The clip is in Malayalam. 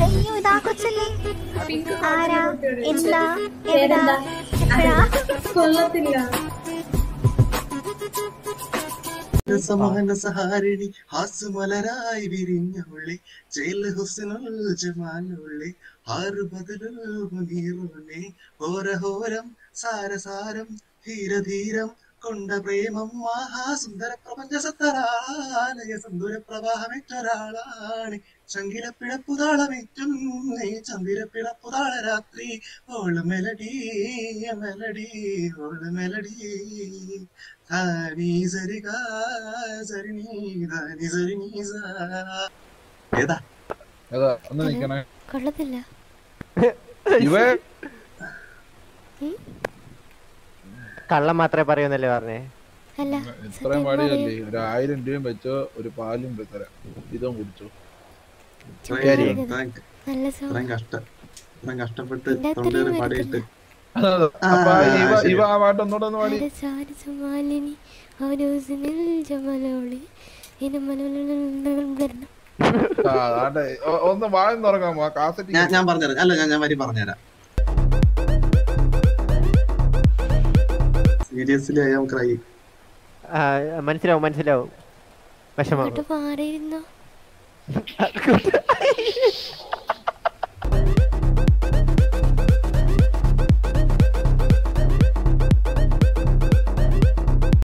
അയ്യോ ഇതാ കൊച്ചല്ലേ പിങ്ക് ആരാ കുട്ടിയോട് എന്താ എവിടാ പേരെന്താ? എപ്പോഴാ കൊള്ളത്തില്ല സമാനസഹാരിണി ഹാസ്യമലരായി വിരിഞ്ഞുള്ളി ചേൽ ഹുസ്നുൽ ജമാലുള്ളി ആറ് ബദലുൽ മുനീറുള്ളി ഹോരഹോരം സാരസാരം ധീരധീരം കൊണ്ട പ്രേമം മഹാസുന്ദര പ്രപഞ്ച സത്തരാലയ സന്ദുര പ്രവാഹമേറ്റൊരാളാണ് ചങ്കില പിഴപ്പുതാളമേറ്റും നീ ചന്ദിര പിഴപ്പുതാള രാത്രി ഓള് മെലഡി മെലഡി ഓള് മെലഡി ധാനി സരി ഗാ സരി നീ ധാനി സരി നീ സാ. ഏതാ അതാ ഒന്ന് നിക്കണേ കൊള്ളത്തില്ല ഇവ കള്ളം മാത്രമേ പറയൂന്നല്ലേ പറഞ്ഞേ അല്ല ഇത്രയും പാടിയല്ലേ ഒരു ആയിരം രൂപയും വെച്ചോ ഒരു പാലും തരാം ഇതും കുടിച്ചോ ശരി. ഇത്രയും നല്ല സോങ് ഇത്രയും കഷ്ട ഇത്രയും കഷ്ടപ്പെട്ട് ഇതിന്റെ തൊണ്ടയിൽ അത്രയും പാടിയിട്ട് അപ്പൊ ആ, ഇവ ശരി. ഇവ ആ പാട്ട് ഒന്നുകൂടെ ഒന്ന് പാടി മാലിനി ഓരോസിനിൽ ജമലോളി വരണം ആ, ആട്ടെ. ഒ- ഒന്ന് വായം തുറക്കാമോ ആ കാസറ്റ് ഞാൻ ഞാൻ പറഞ്ഞുതരാം അല്ല ഞാൻ ഞാൻ വരി പറഞ്ഞുതരാം സീരിയസ്ലി ഐ ആം ക്രൈ ആ, മനസ്സിലാവും മനസ്സിലാവും വിഷമം അങ്ങോട്ട് മാറിയിരുന്നോ